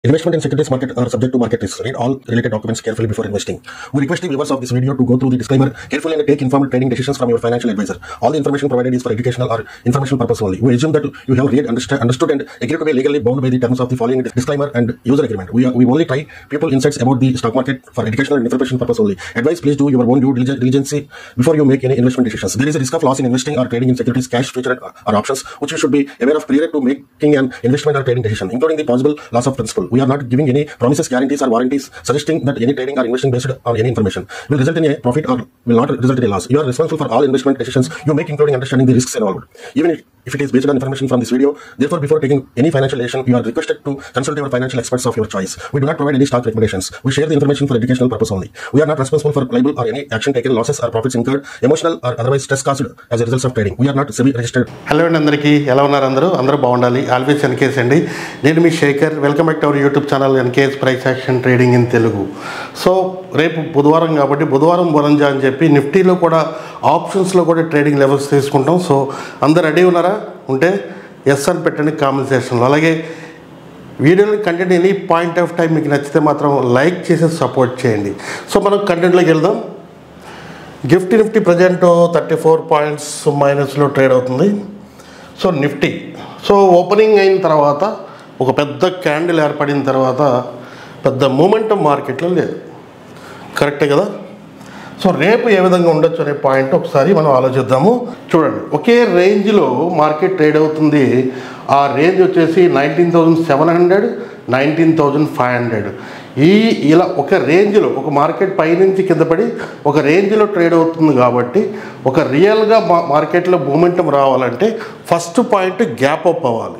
Investment in securities market are subject to market risks. Read all related documents carefully before investing. We request the viewers of this video to go through the disclaimer carefully and take informed trading decisions from your financial advisor. All the information provided is for educational or informational purpose only. We assume that you have read, understand, understood, and agree to be legally bound by the terms of the following disclaimer and user agreement. We, are, we only try people insights about the stock market for educational and information purpose only. Advice: Please do your own due diligence diligence before you make any investment decisions. There is a risk of loss in investing or trading in securities, cash, future, or options, which you should be aware of prior to making an investment or trading decision, including the possible loss of principal. We are not giving any promises, guarantees, or warranties suggesting that any trading or investing based on any information will result in a profit or will not result in a loss. You are responsible for all investment decisions you make, including understanding the risks involved. Even if, if it is based on information from this video, therefore, before taking any financial decision, you are requested to consult your financial experts of your choice. We do not provide any stock recommendations. We share the information for educational purpose only. We are not responsible for liable or any action taken, losses or profits incurred, emotional or otherwise stress caused as a result of trading. We are not SEBI registered hello అండి అందరికీ ఎలా ఉన్నారు అందరూ అందరూ బాగుండాలి always NKS అండి నేను మీ Shekhar welcome back to our YouTube channel NKS price action trading in Telugu so రేపు బుధవారం కాబట్టి బుధవారం బొరంజా అని చెప్పి నిఫ్టీలో కూడా ఆప్షన్స్లో కూడా ట్రేడింగ్ లెవెల్స్ తీసుకుంటాం సో అందరు రెడీ ఉన్నారా ఉంటే ఎస్ అని పెట్టండి కామెంట్ సెక్షన్లో అలాగే వీడియోని content any point of time మీకు నచ్చితే మాత్రం లైక్ చేసి సపోర్ట్ చేయండి సో మనం కంటెంట్లోకి వెళ్దాం gift Nifty present thirty four points మైనస్లో ట్రేడ్ అవుతుంది సో నిఫ్టీ సో ఓపెనింగ్ అయిన తర్వాత ఒక పెద్ద క్యాండిల్ ఏర్పడిన తర్వాత పెద్ద మూమెంటం మార్కెట్లో లేదు కరెక్టే కదా సో రేపు ఏ విధంగా ఉండొచ్చు అనే పాయింట్ ఒకసారి మనం ఆలోచిద్దాము చూడండి ఒకే రేంజ్లో మార్కెట్ ట్రేడ్ అవుతుంది ఆ రేంజ్ వచ్చేసి nineteen thousand seven hundred nineteen thousand five hundred ఈ ఇలా ఒక రేంజ్లో ఒక మార్కెట్ పైనుంచి కింద పడి ఒక రేంజ్లో ట్రేడ్ అవుతుంది కాబట్టి ఒక రియల్గా మా మార్కెట్లో మూమెంటం రావాలంటే ఫస్ట్ పాయింట్ గ్యాప్ అప్ అవ్వాలి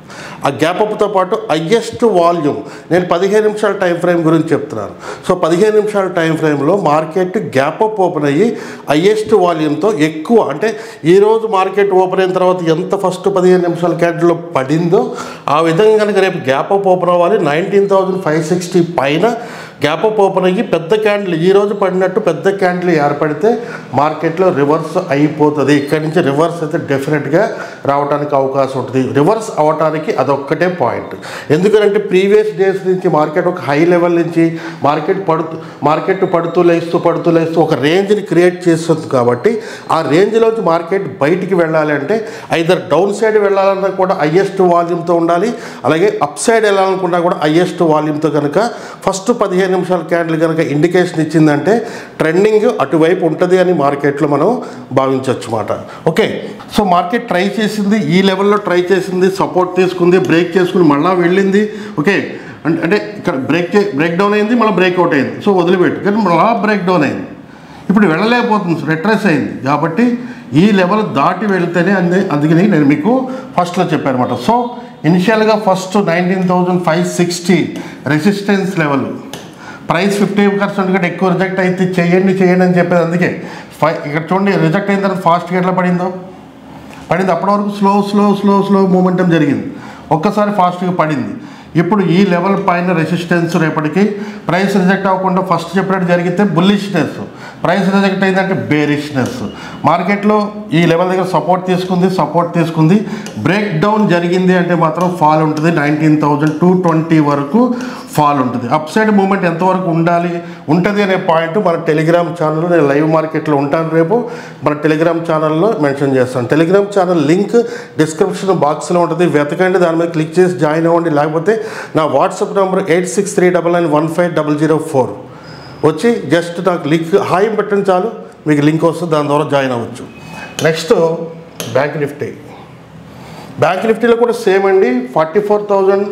ఆ గ్యాప్ అప్తో పాటు హయ్యెస్ట్ వాల్యూమ్ నేను పదిహేను నిమిషాల టైం ఫ్రేమ్ గురించి చెప్తున్నాను సో పదిహేను నిమిషాల టైం ఫ్రేమ్లో మార్కెట్ గ్యాప్ అప్ ఓపెన్ అయ్యి హయ్యెస్ట్ వాల్యూమ్తో ఎక్కువ అంటే ఈరోజు మార్కెట్ ఓపెన్ అయిన తర్వాత ఎంత ఫస్ట్ పదిహేను నిమిషాల క్యాండిల్లో పడిందో ఆ విధంగా కనుక రేపు గ్యాప్ అప్ ఓపెన్ అవ్వాలి నైన్టీన్ థౌజండ్ ఫైవ్ సిక్స్టీ పైన గ్యాప్ అప్ ఓపెన్ అయ్యి పెద్ద క్యాండిల్ ఈ రోజు పడినట్టు పెద్ద క్యాండిల్ ఏర్పడితే మార్కెట్లో రివర్స్ అయిపోతుంది ఇక్కడి నుంచి రివర్స్ అయితే డెఫినెట్గా రావడానికి అవకాశం ఉంటుంది రివర్స్ అవడానికి అదొక్కటే పాయింట్ ఎందుకంటే ప్రీవియస్ డేస్ నుంచి మార్కెట్ ఒక హై లెవెల్ నుంచి మార్కెట్ పడుతూ మార్కెట్ పడుతూ లేస్తూ పడుతూ లేస్తూ ఒక రేంజ్ని క్రియేట్ చేస్తుంది కాబట్టి ఆ రేంజ్లోంచి మార్కెట్ బయటికి వెళ్ళాలి అంటే ఐదర్ డౌన్ సైడ్ వెళ్ళాలన్నా కూడా హయ్యెస్ట్ వాల్యూమ్తో ఉండాలి అలాగే అప్ సైడ్ వెళ్ళాలనుకున్నా కూడా హయ్యెస్ట్ వాల్యూమ్తో కనుక ఫస్ట్ పదిహేను నిమిషాల క్యాండిల్ కనుక ఇండికేషన్ ఇచ్చిందంటే ట్రెండింగ్ అటువైపు ఉంటుంది అని మార్కెట్లో మనం భావించవచ్చు మాట ఓకే సో మార్కెట్ ట్రై చేసింది ఈ లెవెల్లో ట్రై చేసింది సపోర్ట్ తీసుకుంది బ్రేక్ చేసుకుని మళ్ళీ వెళ్ళింది ఓకే అంటే అంటే ఇక్కడ బ్రేక్ చే బ్రేక్ డౌన్ అయింది మళ్ళీ బ్రేక్అవుట్ అయింది సో వదిలిపెట్టు కానీ మళ్ళీ బ్రేక్ డౌన్ అయింది ఇప్పుడు వెళ్ళలేకపోతుంది రిట్రెస్ అయింది కాబట్టి ఈ లెవెల్ దాటి వెళ్తేనే అంది అందుకని నేను మీకు ఫస్ట్లో చెప్పాను అనమాట సో ఇనిషియల్గా first nineteen thousand five sixty resistance level price fifty percent కంటే ఎక్కువ రిజెక్ట్ అయితే చేయండి చేయండి అని చెప్పేది అందుకే ఫైవ్ ఇక్కడ చూడండి రిజెక్ట్ అయిన తర్వాత ఫాస్ట్గా ఎట్లా పడిందో పడింది అప్పటి వరకు slow slow slow slow momentum జరిగింది ఒక్కసారి ఫాస్ట్గా పడింది ఇప్పుడు ఈ లెవెల్ పైన రెసిస్టెన్స్ రేపటికి ప్రైస్ రిజెక్ట్ అవ్వకుండా ఫస్ట్ చెప్పినట్టు జరిగితే బుల్లిష్నెస్ ప్రైస్ రిజెక్ట్ అయిందంటే బేరిష్నెస్ మార్కెట్లో ఈ లెవెల్ దగ్గర సపోర్ట్ తీసుకుంది సపోర్ట్ తీసుకుంది బ్రేక్ డౌన్ జరిగింది అంటే మాత్రం ఫాల్ ఉంటుంది నైన్టీన్ థౌజండ్ టూ ట్వంటీ వరకు ఫాల్ ఉంటుంది అప్ సైడ్ మూమెంట్ ఎంతవరకు ఉండాలి ఉంటుంది అనే పాయింట్ మన టెలిగ్రామ్ ఛానల్లో నేను లైవ్ మార్కెట్లో ఉంటాను రేపు మన టెలిగ్రామ్ ఛానల్లో మెన్షన్ చేస్తాను టెలిగ్రామ్ ఛానల్ లింక్ డిస్క్రిప్షన్ బాక్స్లో ఉంటుంది వెతకండి దాని మీద క్లిక్ చేసి జాయిన్ అవ్వండి లేకపోతే నా WhatsApp number eight six three double nine one five double zero four వచ్చి జస్ట్ నాకు లింక్ హాయి పెట్టండి చాలు మీకు లింక్ వస్తుంది దాని ద్వారా జాయిన్ అవ్వచ్చు నెక్స్ట్ బ్యాంక్ నిఫ్టీ బ్యాంక్ నిఫ్టీలో కూడా సేమ్ అండి forty four thousand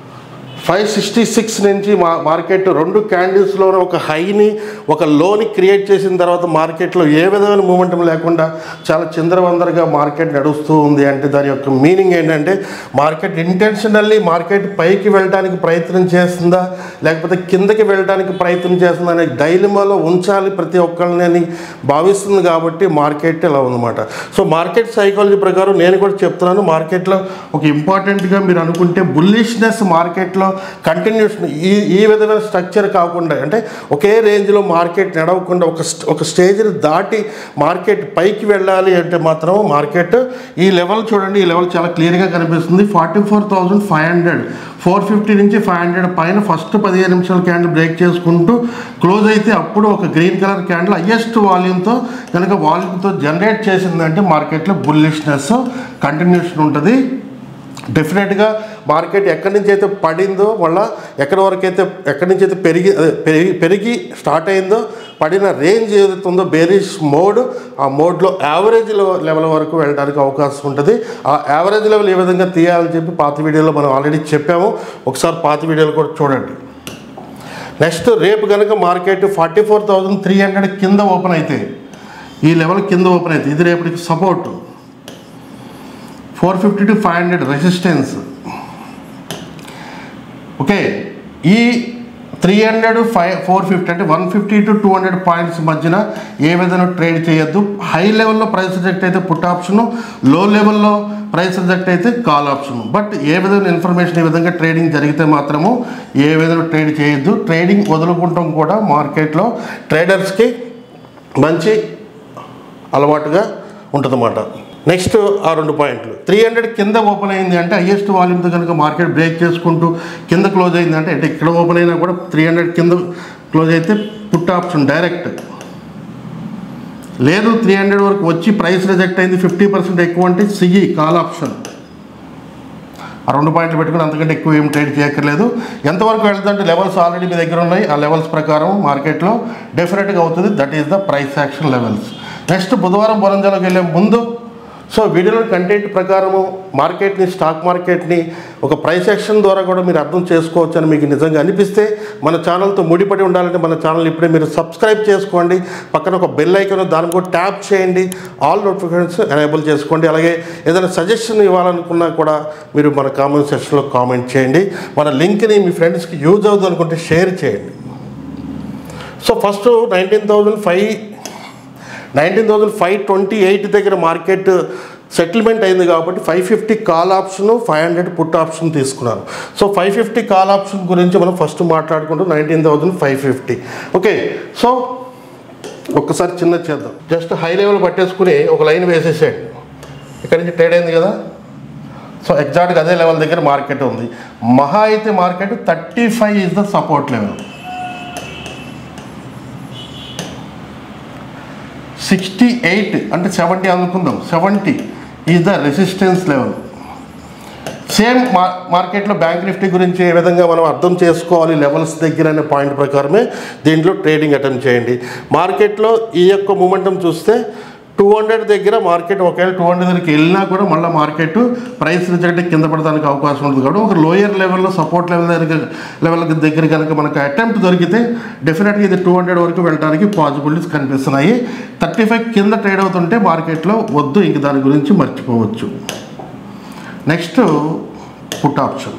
five sixty six నుంచి మా మార్కెట్ రెండు క్యాండిల్స్లో ఒక హైని ఒక లోని క్రియేట్ చేసిన తర్వాత మార్కెట్లో ఏ విధమైన మూమెంటం లేకుండా చాలా చిందరవందరగా మార్కెట్ నడుస్తూ ఉంది అంటే దాని యొక్క మీనింగ్ ఏంటంటే మార్కెట్ ఇంటెన్షనల్లీ మార్కెట్ పైకి వెళ్ళడానికి ప్రయత్నం చేస్తుందా లేకపోతే కిందకి వెళ్ళడానికి ప్రయత్నం చేస్తుందా అనే డైలిమాలో ఉంచాలి ప్రతి ఒక్కరిని అని భావిస్తుంది కాబట్టి మార్కెట్ ఇలా ఉందన్నమాట సో మార్కెట్ సైకాలజీ ప్రకారం నేను కూడా చెప్తున్నాను మార్కెట్లో ఒక ఇంపార్టెంట్గా మీరు అనుకుంటే బుల్లిష్నెస్ మార్కెట్లో కంటిన్యూషన్ ఈ ఈ విధమైన స్ట్రక్చర్ కాకుండా అంటే ఒకే రేంజ్లో మార్కెట్ నడవకుండా ఒక స్ట్- ఒక స్టేజ్ని దాటి మార్కెట్ పైకి వెళ్ళాలి అంటే మాత్రం మార్కెట్ ఈ లెవెల్ చూడండి ఈ లెవెల్ చాలా క్లియర్గా కనిపిస్తుంది forty four thousand five hundred four fifty నుంచి ఫైవ్ హండ్రెడ్ పైన ఫస్ట్ పదిహేను నిమిషాల క్యాండిల్ బ్రేక్ చేసుకుంటూ క్లోజ్ అయితే అప్పుడు ఒక గ్రీన్ కలర్ క్యాండిల్ హయ్యెస్ట్ వాల్యూమ్తో కనుక వాల్యూమ్తో జనరేట్ చేసిందంటే మార్కెట్లో బుల్లిష్నెస్ కంటిన్యూషన్ ఉంటుంది డెఫినెట్గా మార్కెట్ ఎక్కడి నుంచి అయితే పడిందో మళ్ళీ ఎక్కడి వరకు అయితే ఎక్కడి నుంచి అయితే పెరిగి అదే పెరిగి పెరిగి స్టార్ట్ అయిందో పడిన రేంజ్ ఏదైతే ఉందో బేరిష్ మోడ్ ఆ మోడ్లో యావరేజ్ లెవెల్ వరకు వెళ్ళడానికి అవకాశం ఉంటుంది ఆ యావరేజ్ లెవెల్ ఏ విధంగా తీయాలని చెప్పి పాత వీడియోలో మనం ఆల్రెడీ చెప్పాము ఒకసారి పాత వీడియోలు కూడా చూడండి నెక్స్ట్ రేపు కనుక market forty four thousand three hundred కింద ఓపెన్ అయితే ఈ లెవెల్ కింద ఓపెన్ అయితే ఇది రేపటికి support four fifty to five hundred resistance okay ఈ three hundred five four fifty అంటే one fifty to two hundred points మధ్యన ఏ విధంగా ట్రేడ్ చేయొద్దు హై లెవెల్లో ప్రైస్ రిజెక్ట్ అయితే పుట్ ఆప్షను లో లెవెల్లో ప్రైస్ రిజెక్ట్ అయితే కాల్ ఆప్షన్ బట్ ఏ విధమైన ఇన్ఫర్మేషన్ ఈ విధంగా ట్రేడింగ్ జరిగితే మాత్రము ఏ విధంగా ట్రేడ్ చేయొద్దు ట్రేడింగ్ వదులుకుంటాం కూడా మార్కెట్లో ట్రేడర్స్కి మంచి అలవాటుగా ఉంటుందన్నమాట నెక్స్ట్ ఆ రెండు పాయింట్లు త్రీ హండ్రెడ్ కింద ఓపెన్ అయింది అంటే హైయెస్ట్ వాల్యూమ్తో కనుక మార్కెట్ బ్రేక్ చేసుకుంటూ కింద క్లోజ్ అయింది అంటే అంటే ఇక్కడ ఓపెన్ అయినా కూడా త్రీ హండ్రెడ్ కింద క్లోజ్ అయితే పుట్ ఆప్షన్ డైరెక్ట్ లేదు త్రీ హండ్రెడ్ వరకు వచ్చి ప్రైస్ రిజెక్ట్ అయింది ఫిఫ్టీ పర్సెంట్ ఎక్కువ అంటే సిఈ కాల్ ఆప్షన్ ఆ రెండు పాయింట్లు పెట్టుకుని అంతకంటే ఎక్కువ ఏం ట్రేడ్ చేయక్కర్లేదు ఎంతవరకు వెళ్తుందంటే లెవెల్స్ ఆల్రెడీ మీ దగ్గర ఉన్నాయి ఆ లెవెల్స్ ప్రకారం మార్కెట్లో డెఫినెట్గా అవుతుంది that is the price action levels next బుధవారం బొరంజాలకు వెళ్ళే ముందు సో వీడియోలో కంటెంట్ ప్రకారము మార్కెట్ని స్టాక్ మార్కెట్ని ఒక ప్రైస్ యాక్షన్ ద్వారా కూడా మీరు అర్థం చేసుకోవచ్చు అని మీకు నిజంగా అనిపిస్తే మన ఛానల్తో ముడిపడి ఉండాలంటే మన ఛానల్ ఇప్పుడే మీరు సబ్స్క్రైబ్ చేసుకోండి పక్కన ఒక బెల్ ఐకాన్ దాన్ని కూడా ట్యాప్ చేయండి ఆల్ నోటిఫికేషన్స్ ఎనేబుల్ చేసుకోండి అలాగే ఏదైనా సజెషన్ ఇవ్వాలనుకున్నా కూడా మీరు మన కామెంట్ సెక్షన్లో కామెంట్ చేయండి మన లింక్ని మీ ఫ్రెండ్స్కి యూజ్ అవుతుంది అనుకుంటే షేర్ చేయండి so first nineteen thousand five nineteen thousand five twenty eight దగ్గర మార్కెట్ సెటిల్మెంట్ అయింది కాబట్టి five fifty call option five hundred put option తీసుకున్నాను so five fifty call option గురించి మనం ఫస్ట్ మాట్లాడుకుంటూ nineteen thousand five fifty okay so ఒక్కసారి చిన్న చేద్దాం జస్ట్ హై లెవెల్ పట్టేసుకుని ఒక లైన్ వేసేసేయండి ఇక్కడి నుంచి ట్రేడ్ అయింది కదా సో ఎగ్జాక్ట్గా అదే లెవెల్ దగ్గర మార్కెట్ ఉంది మహా అయితే market thirty five is the support level sixty eight అంటే సెవెంటీ అనుకుందాం seventy is the resistance level same మా మార్కెట్లో బ్యాంక్ నిఫ్టీ గురించి ఏ విధంగా మనం అర్థం చేసుకోవాలి లెవెల్స్ దగ్గర అనే పాయింట్ ప్రకారమే దీంట్లో ట్రేడింగ్ అటెంప్ట్ చేయండి మార్కెట్లో ఈ యొక్క మూమెంటం చూస్తే టూ హండ్రెడ్ దగ్గర మార్కెట్ ఒకవేళ టూ హండ్రెడ్ దగ్గరికి వెళ్ళినా కూడా మళ్ళీ మార్కెట్ ప్రైస్ రిజెక్ట్ కింద పడడానికి అవకాశం ఉంటుంది కాబట్టి ఒక లోయర్ లెవెల్లో సపోర్ట్ లెవెల్ దగ్గర లెవెల్ దగ్గర కనుక మనకు అటెంప్ట్ దొరికితే డెఫినెట్గా ఇది టూ హండ్రెడ్ వరకు వెళ్ళడానికి పాసిబిలిటీస్ కనిపిస్తున్నాయి థర్టీ ఫైవ్ కింద ట్రేడ్ అవుతుంటే మార్కెట్లో వద్దు ఇంక దాని గురించి మర్చిపోవచ్చు next put option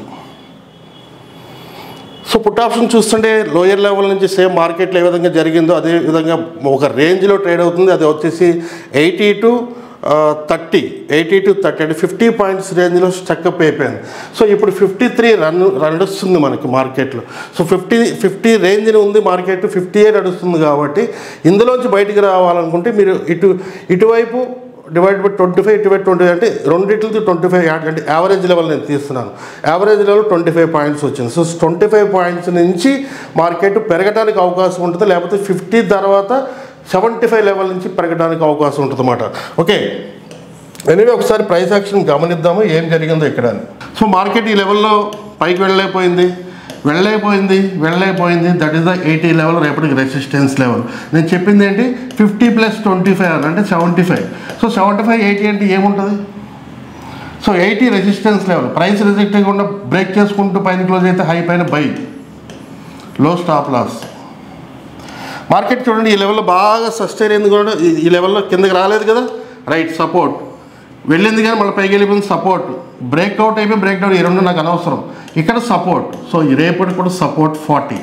so put option చూస్తుంటే లోయర్ లెవెల్ నుంచి సేమ్ మార్కెట్లో ఏ విధంగా జరిగిందో అదే విధంగా ఒక రేంజ్లో ట్రేడ్ అవుతుంది అది వచ్చేసి eighty to thirty eighty to thirty అంటే ఫిఫ్టీ పాయింట్స్ రేంజ్లో స్టక్అప్ అయిపోయింది సో ఇప్పుడు ఫిఫ్టీ త్రీ రన్ నడుస్తుంది మనకి మార్కెట్లో సో ఫిఫ్టీ ఫిఫ్టీ రేంజ్ని ఉంది మార్కెట్ ఫిఫ్టీ ఏ నడుస్తుంది కాబట్టి ఇందులోంచి బయటికి రావాలనుకుంటే మీరు ఇటు ఇటువైపు divide by twenty five divide twenty అంటే రెండింటితో ట్వంటీ ఫైవ్ యాడ్ అంటే యావరేజ్ లెవెల్ నేను తీస్తున్నాను average level twenty five points వచ్చింది సో ట్వంటీ ఫైవ్ పాయింట్స్ నుంచి మార్కెట్ పెరగడానికి అవకాశం ఉంటుంది లేకపోతే ఫిఫ్టీ తర్వాత సెవెంటీ ఫైవ్ లెవెల్ నుంచి పెరగడానికి అవకాశం ఉంటుంది అన్నమాట ఓకే ఎనివే ఒకసారి ప్రైస్ యాక్షన్ గమనిద్దాము ఏం జరిగిందో ఇక్కడ అని సో మార్కెట్ ఈ లెవెల్లో పైకి వెళ్ళలేకపోయింది వెళ్ళైపోయింది వెళ్ళైపోయింది that is the eighty level రేపటికి రెసిస్టెన్స్ లెవెల్ నేను చెప్పింది ఏంటి ఫిఫ్టీ ప్లస్ ట్వంటీ ఫైవ్ అని అంటే seventy five so seventy five eighty అంటే ఏముంటుంది so eighty resistance level price reject అయ్యకుండా బ్రేక్ చేసుకుంటూ పైన క్లోజ్ అయితే హై పైన బై లో స్టాప్ లాస్ మార్కెట్ చూడండి ఈ లెవెల్లో బాగా సస్టైన్ అయింది కూడా ఈ- ఈ లెవెల్లో కిందకి రాలేదు కదా రైట్ సపోర్ట్ వెళ్ళింది కానీ మళ్ళీ పైకి వెళ్ళిపోయింది సపోర్ట్ బ్రేక్అవుట్ అయిపోయి బ్రేక్డౌన్ ఈ రెండు నాకు అనవసరం ఇక్కడ సపోర్ట్ సో ఈ రేపటి కూడా సపోర్ట్ ఫార్టీ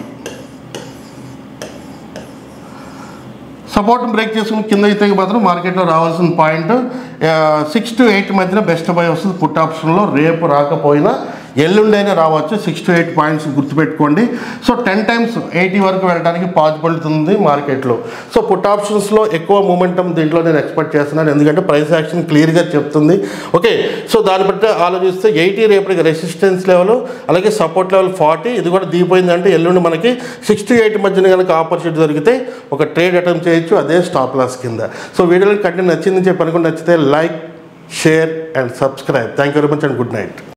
సపోర్ట్ బ్రేక్ చేసుకుని కింద అయితే మాత్రం మార్కెట్లో రావాల్సిన పాయింట్ సిక్స్ టు ఎయిట్ మధ్యన బెస్ట్ బై వస్తుంది పుట్ ఆప్షన్లో రేపు రాకపోయినా ఎల్లుండైనా రావచ్చు సిక్స్ టు ఎయిట్ పాయింట్స్ గుర్తుపెట్టుకోండి సో టెన్ టైమ్స్ ఎయిటీ వరకు వెళ్ళడానికి పాసిబిలిటీ ఉంది మార్కెట్లో సో పుట్ ఆప్షన్స్లో ఎక్కువ మూమెంటం దీంట్లో నేను ఎక్స్పెక్ట్ చేస్తున్నాను ఎందుకంటే ప్రైస్ యాక్షన్ క్లియర్గా చెప్తుంది ఓకే సో దాన్ని బట్టి ఆలోచిస్తే ఎయిటీ రేపటికి రెసిస్టెన్స్ లెవెల్ అలాగే సపోర్ట్ లెవెల్ ఫార్టీ ఇది కూడా దీపోయిందంటే ఎల్లుండి మనకి సిక్స్ టు ఎయిట్ మధ్యన కనుక ఆపర్చునిటీ దొరికితే ఒక ట్రేడ్ అటెంప్ట్ చేయొచ్చు అదే స్టాప్ లాస్ కింద సో వీడియోలో కంటెంట్ నచ్చిందని చెప్పి అనుకుంటే నచ్చితే like share and subscribe thank you very much and good night